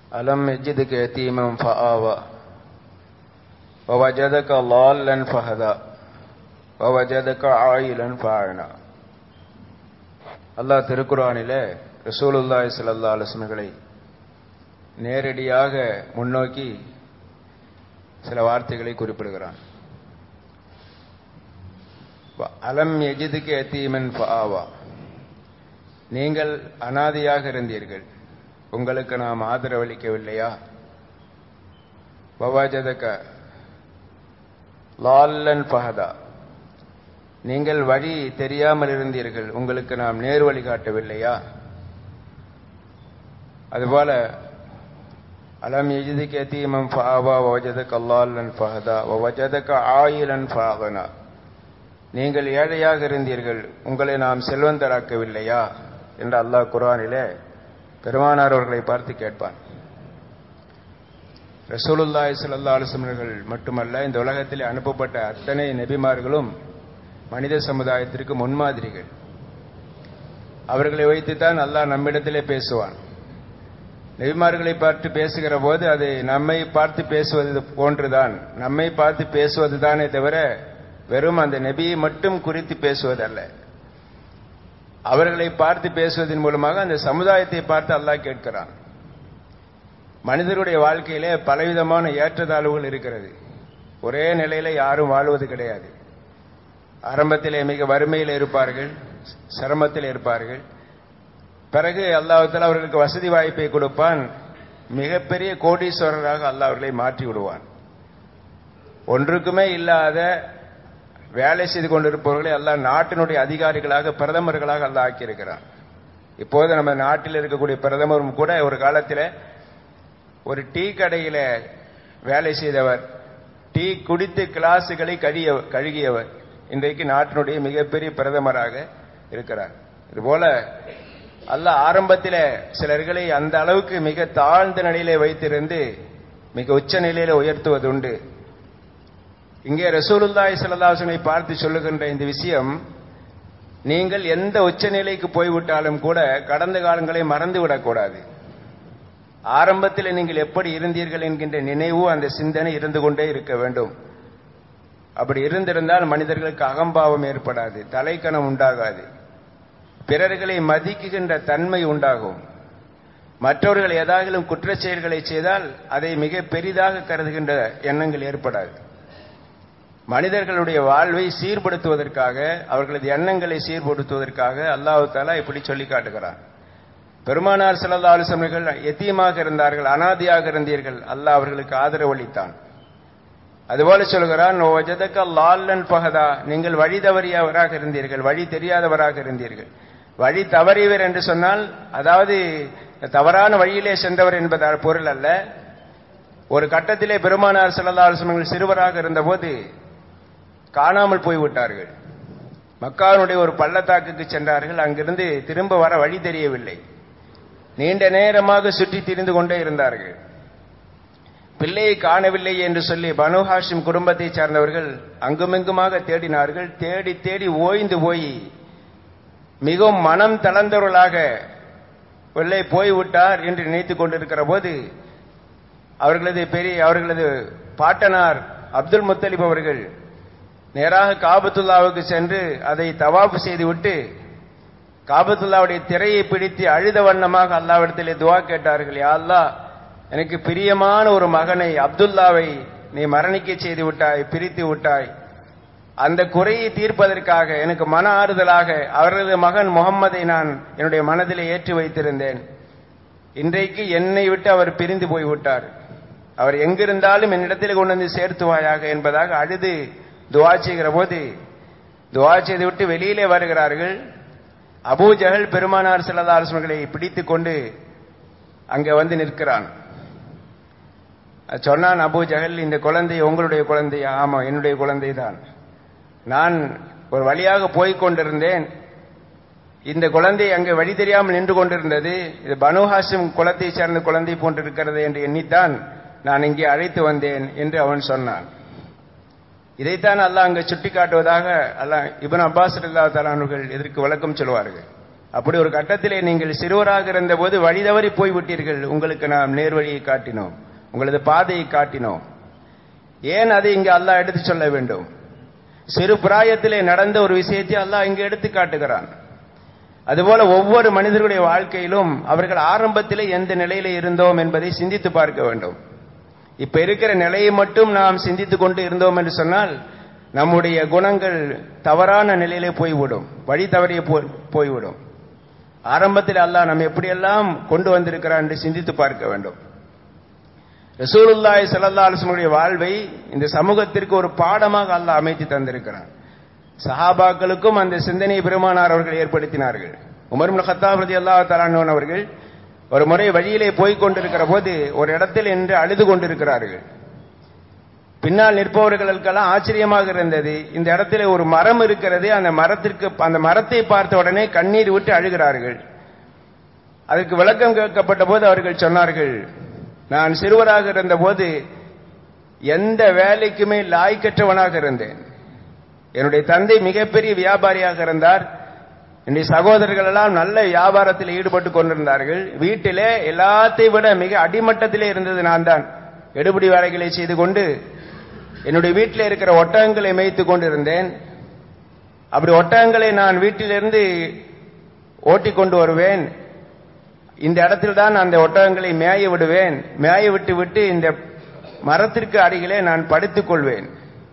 ألم يجدك يتيما فآوى ووجدك ضالا فهدى ووجدك عائلا فأعنى அல்லாஹ் திருக்குறானிலே ரசூலுல்லாஹி ஸல்லல்லாஹு அலைஹி வஸல்லம் நேரடியாக முன்னோக்கி சில வார்த்தைகளை குறிப்பிடுகிறான் அலம் எஜிதுக்கு எத்தீமன் ஆவா நீங்கள் அனாதையாக இருந்தீர்கள் உங்களுக்கு நாம் ஆதரவளிக்கவில்லையா வவாஜதக லால்லன் ஃபஹதா நீங்கள் வழி தெரியாமல் இருந்தீர்கள் உங்களுக்கு நாம் நேர் வழி காட்டவில்லையா அதுபோல அலம் எஜிதுக்கு எத்தீமம் ஃபாவா வஜதக அல்லால்லன் ஃபஹதா வஜதக ஆயிலன் ஃபாகனா நீங்கள் ஏழையாக இருந்தீர்கள் உங்களை நாம் செல்வந்தராக்கவில்லையா என்று அல்லாஹ் குரானிலே பெருமானார் அவர்களை பார்த்து கேட்பான் ரசூலுல்லாய் சல்லா அலுவலர்கள் மட்டுமல்ல இந்த உலகத்தில் அனுப்பப்பட்ட அத்தனை நெபிமார்களும் மனித சமுதாயத்திற்கு முன்மாதிரிகள் அவர்களை வைத்துத்தான் அல்லாஹ் நம்மிடத்திலே பேசுவான் நெபிமார்களை பார்த்து பேசுகிற போது அது நம்மை பார்த்து பேசுவது போன்றுதான் நம்மை பார்த்து பேசுவது தானே தவிர வெறும் அந்த நபியை மட்டும் குறித்து பேசுவதல்ல அவர்களை பார்த்து பேசுவதன் மூலமாக அந்த சமுதாயத்தை பார்த்து அல்லாஹ் கேட்கிறான் மனிதருடைய வாழ்க்கையிலே பலவிதமான ஏற்றத்தாழ்வுகள் இருக்கிறது ஒரே நிலையில யாரும் வாழ்வது கிடையாது ஆரம்பத்திலே மிக வறுமையில் இருப்பார்கள் சிரமத்தில் இருப்பார்கள் பிறகு அல்லாஹத்தில் அவர்களுக்கு வசதி வாய்ப்பை கொடுப்பான் மிகப்பெரிய கோடீஸ்வரராக அல்லாஹ் அவர்களை மாற்றி விடுவான் ஒன்றுக்குமே இல்லாத வேலை செய்து கொண்டிருப்பவர்களை எல்லாம் நாட்டினுடைய அதிகாரிகளாக பிரதமர்களாக அல்ல ஆக்கியிருக்கிறான் இப்போது நம்ம நாட்டில் இருக்கக்கூடிய பிரதமரும் கூட ஒரு காலத்தில் ஒரு டீ கடையில வேலை செய்தவர் டீ குடித்து கிளாஸுகளை கழிய கழுகியவர் இன்றைக்கு நாட்டினுடைய மிகப்பெரிய பிரதமராக இருக்கிறார் இதுபோல அல்ல ஆரம்பத்தில் சிலர்களை அந்த அளவுக்கு மிக தாழ்ந்த நிலையிலே வைத்திருந்து மிக உச்ச நிலையில உயர்த்துவது உண்டு இங்கே ரசூலுல்லாய் சல்லாசனை பார்த்து சொல்லுகின்ற இந்த விஷயம் நீங்கள் எந்த உச்சநிலைக்கு போய்விட்டாலும் கூட கடந்த காலங்களை மறந்து விடக்கூடாது ஆரம்பத்தில் நீங்கள் எப்படி இருந்தீர்கள் என்கின்ற நினைவு அந்த சிந்தனை இருந்து கொண்டே இருக்க வேண்டும் அப்படி இருந்திருந்தால் மனிதர்களுக்கு அகம்பாவம் ஏற்படாது தலைக்கணம் உண்டாகாது பிறர்களை மதிக்குகின்ற தன்மை உண்டாகும் மற்றவர்கள் ஏதாகிலும் குற்றச் செயல்களை செய்தால் அதை மிக பெரிதாக கருதுகின்ற எண்ணங்கள் ஏற்படாது மனிதர்களுடைய வாழ்வை சீர்படுத்துவதற்காக அவர்களது எண்ணங்களை சீர்படுத்துவதற்காக அல்லாஹு தாலா இப்படி சொல்லி காட்டுகிறான் பெருமானார் செல்லல்லா அலுவலர்கள் எத்தியமாக இருந்தார்கள் அனாதியாக இருந்தீர்கள் அல்லாஹ் அவர்களுக்கு ஆதரவு அளித்தான் அதுபோல சொல்கிறான் லால்லன் பகதா நீங்கள் வழி தவறியவராக இருந்தீர்கள் வழி தெரியாதவராக இருந்தீர்கள் வழி தவறியவர் என்று சொன்னால் அதாவது தவறான வழியிலே சென்றவர் என்பதால் பொருள் அல்ல ஒரு கட்டத்திலே பெருமானார் செல்லல்லா அலுவலர்கள் சிறுவராக இருந்தபோது காணாமல் போய்விட்டார்கள் மக்காவினுடைய ஒரு பள்ளத்தாக்குக்கு சென்றார்கள் அங்கிருந்து திரும்ப வர வழி தெரியவில்லை நீண்ட நேரமாக சுற்றி திரிந்து கொண்டே இருந்தார்கள் பிள்ளையை காணவில்லை என்று சொல்லி பனு ஹாஷிம் குடும்பத்தை சார்ந்தவர்கள் அங்குமிங்குமாக தேடினார்கள் தேடி தேடி ஓய்ந்து போய் மிகவும் மனம் தளர்ந்தவர்களாக பிள்ளை போய்விட்டார் என்று நினைத்துக் கொண்டிருக்கிற போது அவர்களது பெரிய அவர்களது பாட்டனார் அப்துல் முத்தலிப் அவர்கள் நேராக காபத்துல்லாவுக்கு சென்று அதை தவாப்பு செய்துவிட்டு காபத்துல்லாவுடைய திரையை பிடித்து அழுத வண்ணமாக அல்லாவிடத்திலே துவா கேட்டார்கள் யா அல்லா எனக்கு பிரியமான ஒரு மகனை அப்துல்லாவை நீ மரணிக்க செய்து விட்டாய் பிரித்து விட்டாய் அந்த குறையை தீர்ப்பதற்காக எனக்கு மன ஆறுதலாக அவரது மகன் முகம்மதை நான் என்னுடைய மனதிலே ஏற்றி வைத்திருந்தேன் இன்றைக்கு என்னை விட்டு அவர் பிரிந்து போய்விட்டார் அவர் எங்கிருந்தாலும் என்னிடத்தில் கொண்டு வந்து சேர்த்துவாயாக என்பதாக அழுது துவா செய்கிற போது துவா செய்து விட்டு வெளியிலே வருகிறார்கள் அபூ ஜஹல் பெருமானார் செல்லதாரசர்களை பிடித்து கொண்டு அங்கே வந்து நிற்கிறான் சொன்னான் அபூ ஜஹல் இந்த குழந்தை உங்களுடைய குழந்தை ஆமா என்னுடைய குழந்தை தான் நான் ஒரு வழியாக போய்க் கொண்டிருந்தேன் இந்த குழந்தை அங்கே வழி தெரியாமல் நின்று கொண்டிருந்தது இது பனுஹாசிம் குலத்தை சேர்ந்த குழந்தை போன்றிருக்கிறது என்று எண்ணித்தான் நான் இங்கே அழைத்து வந்தேன் என்று அவன் சொன்னான் இதைத்தான் அல்லாஹ் அங்கு சுட்டி காட்டுவதாக அல்லாஹ் இபன் அப்பாஸ் அல்லா தலானுகள் இதற்கு விளக்கம் சொல்வார்கள் அப்படி ஒரு கட்டத்திலே நீங்கள் சிறுவராக இருந்தபோது வழி தவறி போய்விட்டீர்கள் உங்களுக்கு நாம் நேர்வழியை காட்டினோம் உங்களது பாதையை காட்டினோம் ஏன் அதை இங்கு அல்லாஹ் எடுத்து சொல்ல வேண்டும் சிறு பிராயத்திலே நடந்த ஒரு விஷயத்தை அல்லாஹ் இங்கு எடுத்து காட்டுகிறான் அதுபோல ஒவ்வொரு மனிதர்களுடைய வாழ்க்கையிலும் அவர்கள் ஆரம்பத்திலே எந்த நிலையில இருந்தோம் என்பதை சிந்தித்து பார்க்க வேண்டும் இப்ப இருக்கிற நிலையை மட்டும் நாம் சிந்தித்துக் கொண்டு இருந்தோம் என்று சொன்னால் நம்முடைய குணங்கள் தவறான நிலையிலே போய்விடும் வழி தவறிய போய்விடும் ஆரம்பத்தில் அல்லாஹ் நம்ம எப்படியெல்லாம் கொண்டு வந்திருக்கிறான் என்று சிந்தித்து பார்க்க வேண்டும் ரசூலுல்லாய் சல்லா அலுவலுடைய வாழ்வை இந்த சமூகத்திற்கு ஒரு பாடமாக அல்லாஹ் அமைத்து தந்திருக்கிறான் சஹாபாக்களுக்கும் அந்த சிந்தனை பெருமானார் அவர்கள் ஏற்படுத்தினார்கள் உமர் ஹத்தாப் ரதி அல்லா தலானோன் அவர்கள் ஒரு முறை வழியிலே போய்க் கொண்டிருக்கிற போது ஒரு இடத்தில் என்று அழுது கொண்டிருக்கிறார்கள் பின்னால் நிற்பவர்களுக்கெல்லாம் ஆச்சரியமாக இருந்தது இந்த இடத்துல ஒரு மரம் இருக்கிறது அந்த மரத்திற்கு அந்த மரத்தை பார்த்த உடனே கண்ணீர் விட்டு அழுகிறார்கள் அதற்கு விளக்கம் கேட்கப்பட்ட போது அவர்கள் சொன்னார்கள் நான் சிறுவராக இருந்தபோது எந்த வேலைக்குமே லாய்க்கற்றவனாக இருந்தேன் என்னுடைய தந்தை மிகப்பெரிய வியாபாரியாக இருந்தார் என்னுடைய சகோதரர்கள் எல்லாம் நல்ல வியாபாரத்தில் ஈடுபட்டு கொண்டிருந்தார்கள் வீட்டிலே எல்லாத்தையும் விட மிக அடிமட்டத்திலே இருந்தது நான் தான் எடுபடி வேலைகளை செய்து கொண்டு என்னுடைய வீட்டில் இருக்கிற ஒட்டகங்களை மேய்த்து கொண்டிருந்தேன் அப்படி ஒட்டகங்களை நான் வீட்டிலிருந்து ஓட்டி கொண்டு வருவேன் இந்த இடத்தில் தான் அந்த ஒட்டகங்களை மேய விடுவேன் மேய விட்டு விட்டு இந்த மரத்திற்கு அருகிலே நான் படுத்துக் கொள்வேன்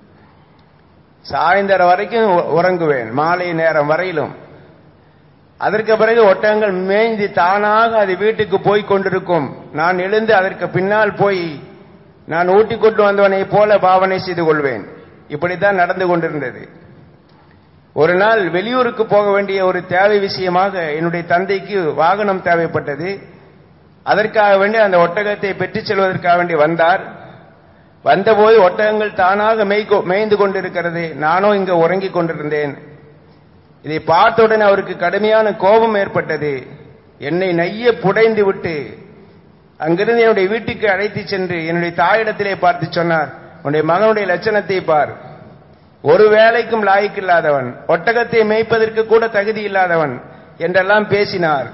சாயந்தரம் வரைக்கும் உறங்குவேன் மாலை நேரம் வரையிலும் அதற்கு பிறகு ஒட்டகங்கள் மேய்ந்து தானாக அது வீட்டுக்கு போய் கொண்டிருக்கும் நான் எழுந்து அதற்கு பின்னால் போய் நான் ஊட்டி கொண்டு வந்தவனை போல பாவனை செய்து கொள்வேன் இப்படித்தான் நடந்து கொண்டிருந்தது ஒரு நாள் வெளியூருக்கு போக வேண்டிய ஒரு தேவை விஷயமாக என்னுடைய தந்தைக்கு வாகனம் தேவைப்பட்டது அதற்காக வேண்டி அந்த ஒட்டகத்தை பெற்றுச் செல்வதற்காக வேண்டி வந்தார் வந்தபோது ஒட்டகங்கள் தானாக மேய்கோ மேய்ந்து கொண்டிருக்கிறது நானும் இங்க உறங்கிக் கொண்டிருந்தேன் இதை பார்த்தவுடன் அவருக்கு கடுமையான கோபம் ஏற்பட்டது என்னை நைய புடைந்து விட்டு அங்கிருந்து என்னுடைய வீட்டுக்கு அழைத்து சென்று என்னுடைய தாயிடத்திலே பார்த்து சொன்னார் உன்னுடைய மகனுடைய லட்சணத்தை பார் ஒரு வேலைக்கும் லாய்க்கில்லாதவன் ஒட்டகத்தை மேய்ப்பதற்கு கூட தகுதி இல்லாதவன் என்றெல்லாம் பேசினார்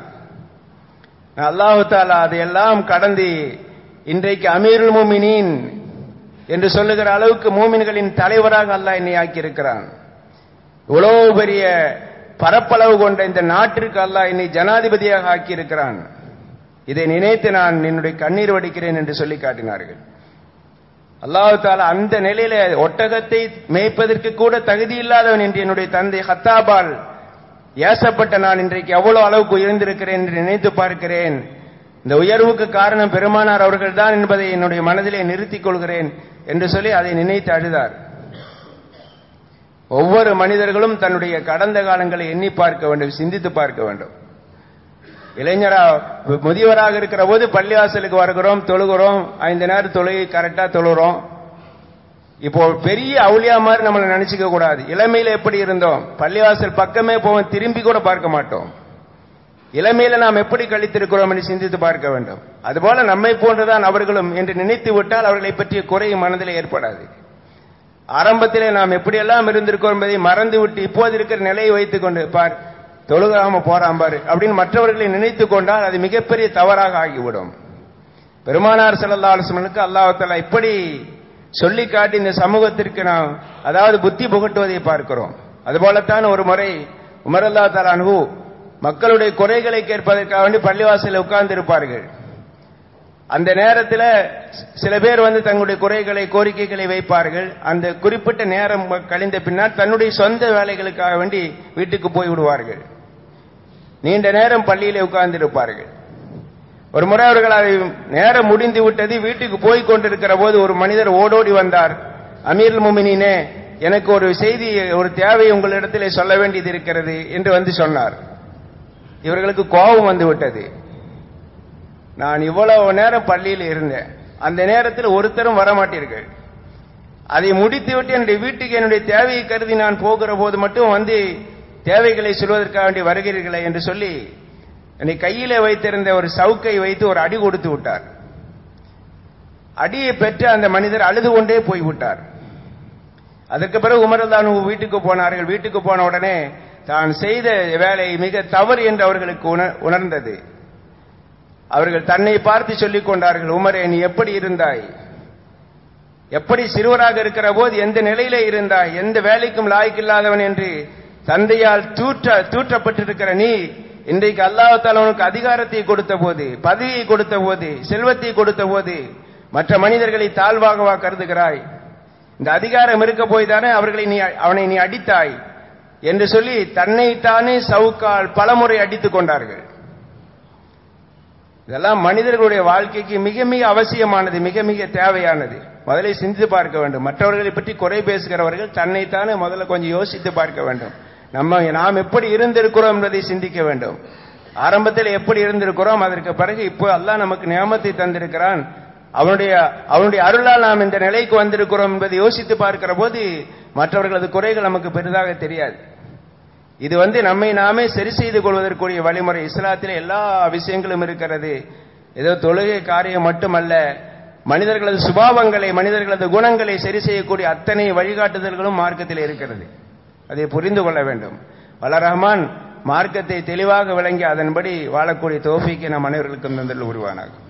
அல்லாஹு தாலா அதையெல்லாம் கடந்து இன்றைக்கு அமீருல் மூமினின் என்று சொல்லுகிற அளவுக்கு மூமின்களின் தலைவராக அல்லாஹ் என்னை ஆக்கியிருக்கிறான் இவ்வளவு பெரிய பரப்பளவு கொண்ட இந்த நாட்டிற்கு அல்லாஹ் என்னை ஜனாதிபதியாக ஆக்கியிருக்கிறான் இதை நினைத்து நான் என்னுடைய கண்ணீர் வடிக்கிறேன் என்று சொல்லி காட்டினார்கள் அல்லாஹு தாலா அந்த நிலையில ஒட்டகத்தை மேய்ப்பதற்கு கூட தகுதி இல்லாதவன் என்று என்னுடைய தந்தை ஹத்தாபால் ஏசப்பட்ட நான் இன்றைக்கு எவ்வளவு அளவுக்கு உயர்ந்திருக்கிறேன் என்று நினைத்து பார்க்கிறேன் இந்த உயர்வுக்கு காரணம் பெருமானார் அவர்கள் தான் என்பதை என்னுடைய மனதிலே நிறுத்திக் கொள்கிறேன் என்று சொல்லி அதை நினைத்து அழுதார் ஒவ்வொரு மனிதர்களும் தன்னுடைய கடந்த காலங்களை எண்ணி பார்க்க வேண்டும் சிந்தித்து பார்க்க வேண்டும் இளைஞரா முதியவராக இருக்கிற போது பள்ளிவாசலுக்கு வருகிறோம் தொழுகிறோம் ஐந்து நேரம் தொழுகை கரெக்டா தொழுகிறோம் இப்போ பெரிய அவுளியா மாதிரி நம்மளை நினைச்சுக்க கூடாது இளமையில எப்படி இருந்தோம் பள்ளிவாசல் பக்கமே போவோம் திரும்பி கூட பார்க்க மாட்டோம் இளமையில நாம் எப்படி கழித்திருக்கிறோம் என்று சிந்தித்து பார்க்க வேண்டும் அதுபோல நம்மை போன்றுதான் அவர்களும் என்று நினைத்து விட்டால் அவர்களை பற்றிய குறை மனதில் ஏற்படாது ஆரம்பத்திலே நாம் எப்படியெல்லாம் இருந்திருக்கோம் என்பதை மறந்து விட்டு இப்போது இருக்கிற நிலையை வைத்துக் கொண்டு பார் தொழுகாம போறான் பாரு அப்படின்னு மற்றவர்களை நினைத்து கொண்டால் அது மிகப்பெரிய தவறாக ஆகிவிடும் பெருமானார் செல்லல்லா அலுவலனுக்கு அல்லாஹால இப்படி சொல்லி காட்டி இந்த சமூகத்திற்கு நாம் அதாவது புத்தி புகட்டுவதை பார்க்கிறோம் அதுபோலத்தான் ஒரு முறை உமரல்லா தலானு மக்களுடைய குறைகளை கேட்பதற்காக வேண்டி பள்ளிவாசலில் உட்கார்ந்து இருப்பார்கள் அந்த நேரத்தில் சில பேர் வந்து தங்களுடைய குறைகளை கோரிக்கைகளை வைப்பார்கள் அந்த குறிப்பிட்ட நேரம் கழிந்த பின்னால் தன்னுடைய சொந்த வேலைகளுக்காக வேண்டி வீட்டுக்கு போய் விடுவார்கள் நீண்ட நேரம் பள்ளியிலே உட்கார்ந்து இருப்பார்கள் ஒரு முறை அவர்கள் அதை நேரம் முடிந்து விட்டது வீட்டுக்கு போய் கொண்டிருக்கிற போது ஒரு மனிதர் ஓடோடி வந்தார் அமீர் முமினினே எனக்கு ஒரு செய்தி ஒரு தேவை உங்களிடத்திலே சொல்ல வேண்டியது இருக்கிறது என்று வந்து சொன்னார் இவர்களுக்கு கோபம் வந்து விட்டது நான் இவ்வளவு நேரம் பள்ளியில் இருந்தேன் அந்த நேரத்தில் ஒருத்தரும் வரமாட்டீர்கள் அதை முடித்துவிட்டு என்னுடைய வீட்டுக்கு என்னுடைய தேவையை கருதி நான் போகிற போது மட்டும் வந்து தேவைகளை சொல்வதற்காக வேண்டி வருகிறீர்களே என்று சொல்லி என்னை கையிலே வைத்திருந்த ஒரு சவுக்கை வைத்து ஒரு அடி கொடுத்து விட்டார் அடியை பெற்று அந்த மனிதர் அழுது கொண்டே போய்விட்டார் அதற்கு பிறகு உமரதானு வீட்டுக்கு போனார்கள் வீட்டுக்கு போன உடனே தான் செய்த வேலை மிக தவறு என்று அவர்களுக்கு உண- உணர்ந்தது அவர்கள் தன்னை பார்த்து சொல்லிக் கொண்டார்கள் உமரே நீ எப்படி இருந்தாய் எப்படி சிறுவராக இருக்கிற போது எந்த நிலையில இருந்தாய் எந்த வேலைக்கும் லாய்க்கில்லாதவன் என்று தந்தையால் தூற்ற தூற்றப்பட்டிருக்கிற நீ இன்றைக்கு அல்லாஹால உனக்கு அதிகாரத்தை கொடுத்த போது பதவியை கொடுத்த போது செல்வத்தை கொடுத்த போது மற்ற மனிதர்களை தாழ்வாகவா கருதுகிறாய் இந்த அதிகாரம் இருக்க போய் தானே அவர்களை நீ அவனை நீ அடித்தாய் என்று சொல்லி தன்னைத்தானே சவுக்கால் பலமுறை அடித்துக் கொண்டார்கள் இதெல்லாம் மனிதர்களுடைய வாழ்க்கைக்கு மிக மிக அவசியமானது மிக மிக தேவையானது முதல்ல சிந்தித்து பார்க்க வேண்டும் மற்றவர்களை பற்றி குறை பேசுகிறவர்கள் தன்னைத்தானே முதல்ல கொஞ்சம் யோசித்து பார்க்க வேண்டும் நம்ம நாம் எப்படி இருந்திருக்கிறோம் என்பதை சிந்திக்க வேண்டும் ஆரம்பத்தில் எப்படி இருந்திருக்கிறோம் அதற்கு பிறகு இப்போ அல்லாஹ் நமக்கு நியமத்தை தந்திருக்கிறான் அவனுடைய அவனுடைய அருளால் நாம் இந்த நிலைக்கு வந்திருக்கிறோம் என்பதை யோசித்து பார்க்கிற போது மற்றவர்களது குறைகள் நமக்கு பெரிதாக தெரியாது இது வந்து நம்மை நாமே சரி செய்து கொள்வதற்குரிய வழிமுறை இஸ்லாத்தில் எல்லா விஷயங்களும் இருக்கிறது ஏதோ தொழுகை காரியம் மட்டுமல்ல மனிதர்களது சுபாவங்களை மனிதர்களது குணங்களை சரி செய்யக்கூடிய அத்தனை வழிகாட்டுதல்களும் மார்க்கத்தில் இருக்கிறது அதை புரிந்து கொள்ள வேண்டும் வல்ல ரஹ்மான் மார்க்கத்தை தெளிவாக விளங்கி அதன்படி வாழக்கூடிய தோஃபிக்கு நம் அனைவர்களுக்கும் தந்தல் உருவானாகும்